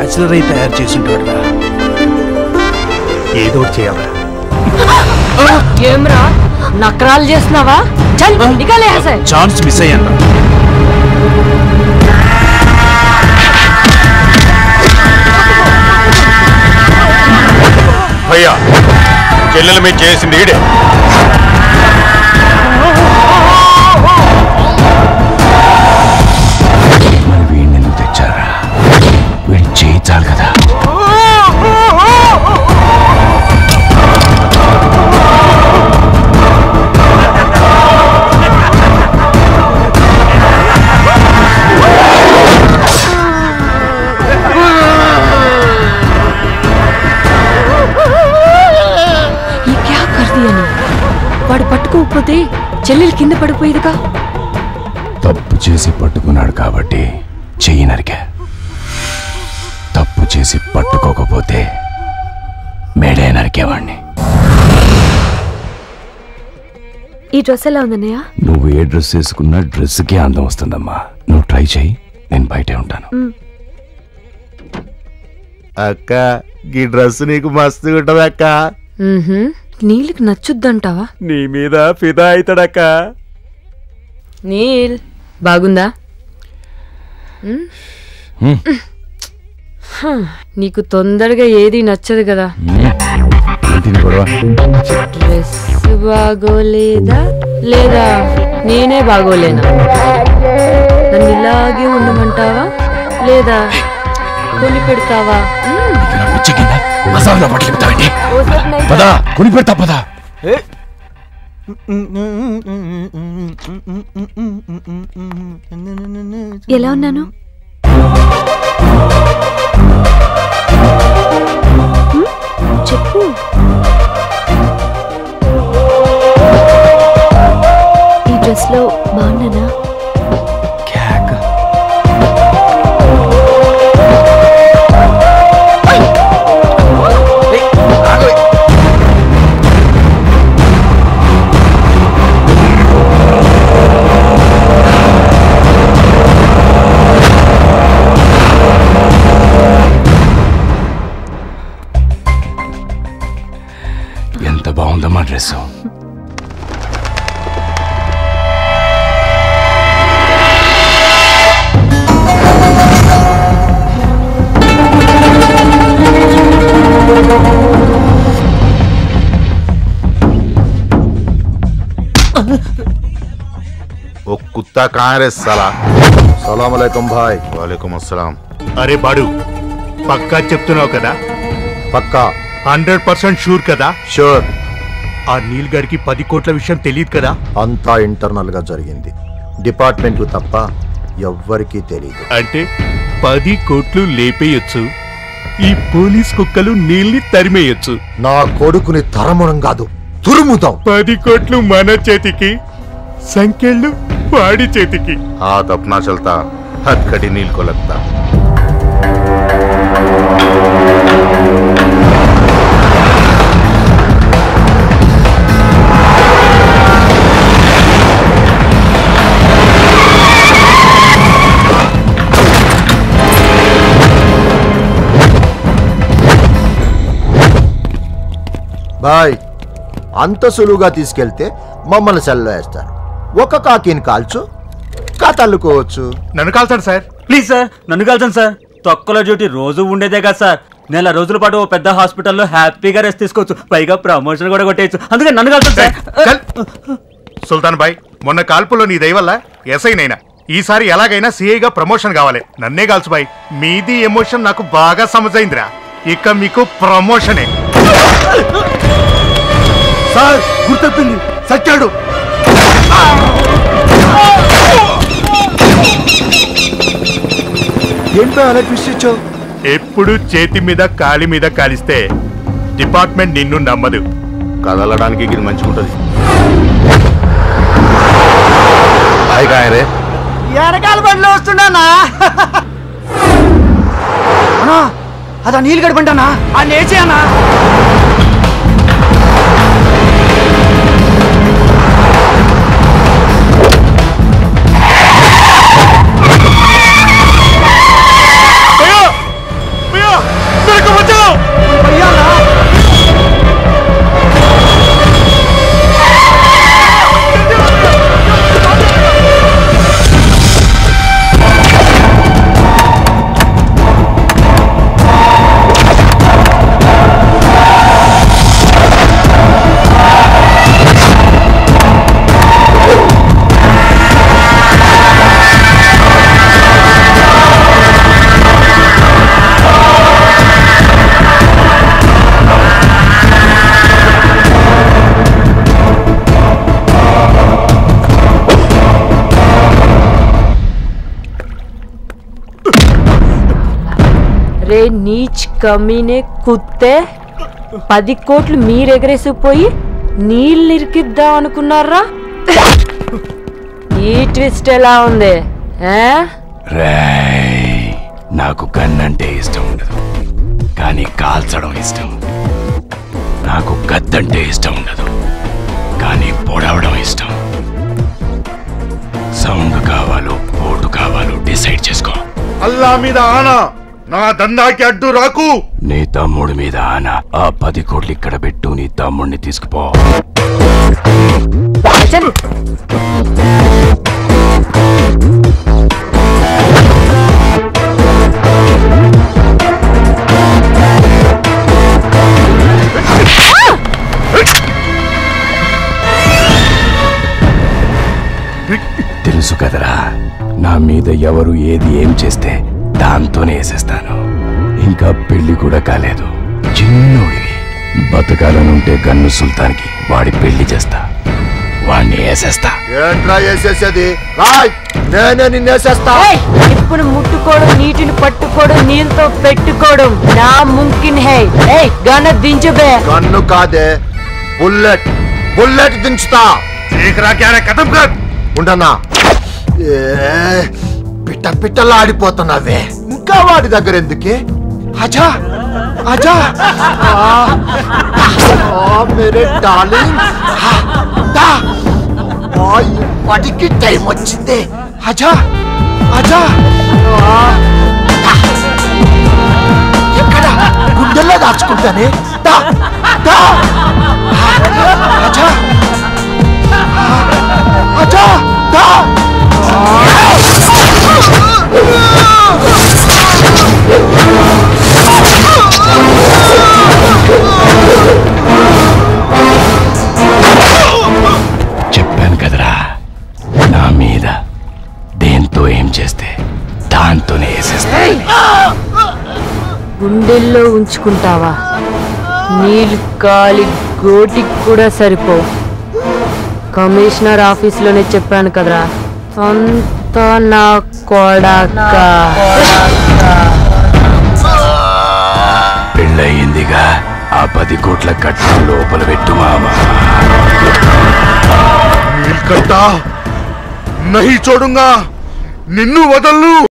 Bachelor అయి తయారు చేసి ఉంటాడురా ఏదో ఒకటి చేయాలా ఏమ్రా నకరాలు చేస్తున్నావా చల్ నికాలే హసే ఛాన్స్ మిస్ అయ్యాను భయ్యా చెల్లెల మీద చేసింది ఈడే మరి వీడిని ఎందుకు తెచ్చారా వీడి చేయి చాలు కదా ఈ క్యా కర్ది అని వాడు పట్టుకోకపోతే చెల్లెలు కింద పడిపోయేదిగా తప్పు చేసి పట్టుకున్నాడు కాబట్టి చెయ్యి నరికా తప్పు చేసి పట్టుకోకపోతే మేడే నరికేవాణ్ణి ఈ డ్రెస్ ఎలా ఉందన్నయ్య నువ్వు ఏ డ్రెస్ వేసుకున్నా డ్రెస్కే అందం వస్తుందమ్మా నువ్వు ట్రై చేయి నేను బయటే ఉంటాను అక్క ఈ డ్రెస్ నీకు మస్తు ఉంటది అక్క నీళ్ళకి నచ్చుద్దంటావా నీ మీద ఫిదా అవుతాడక్క నీల్ బాగుందా హ్మ్. హ, నీకు తొందరగా ఏది నచ్చదు కదా ఏంటి నీ గొడవ డ్రెస్ బాగోలేదా లేదా నేనే బాగోలేనా నన్ను ఇలాగే ఉండమంటావా లేదా కొని పెడతావా మ్మ్. ఇది నా పిచ్చి కింద మసాలా బట్టలు చెప్తావేంటి ఓసారి నైట్ పదా కొని పెడతా పదా ఎలా ఉన్నాను హ్మ్? చెప్పు ఈ డ్రెస్ లో బాగున్నానా ఎంత బాగుందమ్మా డ్రెస్ ఓ కుత్తా కాంగ్రెస్ సలా సలాం అలైకుం భాయ్ వాలేకుం అస్సలాం అరే బాడు పక్కా చెప్తున్నావు కదా పక్కా హండ్రెడ్ పర్సెంట్ షూర్ కదా షూర్ ఆ నీల్ గారికి పది కోట్ల విషయం తెలియదు కదా అంతా ఇంటర్నల్ గా జరిగింది డిపార్ట్మెంట్ కు తప్ప ఎవ్వరికీ తెలియదు అంటే పది కోట్లు లేపేయొచ్చు ఈ పోలీస్ కుక్కలు నీల్ని తరిమేయొచ్చు నా కొడుకుని తరమడం కాదు తురుముతాం పది కోట్లు మన చేతికి సంఖ్యలు వాడి చేతికి हाथ अपना चलता हथकड़ी नील को लगता బాయ్ అంత సులువుగా తీసుకెళ్తే మమ్మల్ని సెల్లో వేస్తారు ఒక కాకిని కాల్చు కథల్లుకోవచ్చు నన్ను కాల్చాడు సార్ ప్లీజ్ సార్ నన్ను కలిసాను సార్ తొక్కల డ్యూటీ రోజు ఉండేదే కదా సార్ నెల రోజుల పాటు ఓ పెద్ద హాస్పిటల్లో హ్యాపీగా రెస్ట్ తీసుకోవచ్చు పైగా ప్రమోషన్ కూడా కొట్టేయచ్చు అందుకే నన్ను కలిసాను సార్ చల్. సుల్తాన్ బాయ్ మొన్న కాల్పులో నీ దయ వల్ల ఎస్ఐ నైనా ఈసారి ఎలాగైనా సిఐగా ప్రమోషన్ కావాలి నన్నే కాల్చు బాయ్ మీది ఎమోషన్ నాకు బాగా సమజైందిరా ఇక మీకు ప్రమోషనే సార్ గుర్తొచ్చింది సచ్చాడు ఏంటో అలా ట్విస్ట్ ఇచ్చావు ఎప్పుడు చేతి మీద కాలి మీద కాలిస్తే డిపార్ట్మెంట్ నిన్ను నమ్మదు కదలడానికి ఇది మంచిగా ఉంటది హాయ్ కాయరే వెనకాల బండిలో వస్తున్నానా అన్నా అదా నీళ్ళు గడిపంటానా ఆ నేచే అన్నా భయ్యా! నీచ్ కమీనే కుత్తే పది కోట్లు మీరెగరేసిపోయి నీళ్ళు ఇరికిద్దాం అనుకున్నారా ఈ ట్విస్ట్ ఎలా ఉంది ఆ? రేయ్ నాకు గన్ అంటే ఇష్టం ఉండదు కానీ కాల్చడం ఇష్టం నాకు గద్దంటే ఇష్టం ఉండదు కానీ పొడవడం ఇష్టం సౌండ్ కావాలో పోటు కావాలో డిసైడ్ చేసుకో అల్లా మీద ఆనా నా దందాకి అడ్డు రాకు నీ తమ్ముడి మీద ఆన ఆ పది కోట్లు ఇక్కడ పెట్టు నీ తమ్ముడిని తీసుకుపో చల్. తెలుసు కదరా నా మీద ఎవరు ఏది ఏం చేస్తే దాంతోనే వేసేస్తాను ఇంకా పెళ్లి కూడా కాలేదు చిన్నోడివి బతకాలనుంటే గన్ను సుల్తాన్కి వాడి పెళ్లి చేస్తా వాణ్ణి వేసేస్తా ఏంట్రా వేసేసేది రాయ్ నేనే నిన్నేసేస్తా ఏయ్, ఇప్పుడు ముట్టుకోవడం నీటిని పట్టుకోవడం నీళ్ళతో పెట్టుకోవడం నా ముంకిన్ హై ఏయ్ గన దించుబే గన్ను కాదే బుల్లెట్ బుల్లెట్ దించుతా చీకరా క్యారే కథం కర్ ఉండనా ఏ పిట్ట పిట్టలా ఆడిపోతున్నావే ఇంకా వాడి దగ్గర ఎందుకే అజా అజా ఆ, ఆ, మేరే డార్లింగ్ ఆ, దా. ఆ, ఇప్పటికి టైం వచ్చింది అజా అజా ఆ, దా. ఎక్కడ గుండెల్లో దాచుకుంటానే దా దా ఆ, అజా అజా దా చెప్పాను కదరా నా మీద దేంతో ఏం చేస్తే దాంతోనే వేసేస్తా గుండెల్లో ఉంచుకుంటావా నీళ్ళు కాలి గోటికి కూడా సరిపో కమిషనర్ ఆఫీస్లోనే చెప్పాను కదరా అంతా నా కొడక పెళ్ళయిందిగా ఆ పది కోట్ల కట్నం లోపల పెట్టు మామా నీల్కంఠ నహి చూడుంగా నిన్ను వదలను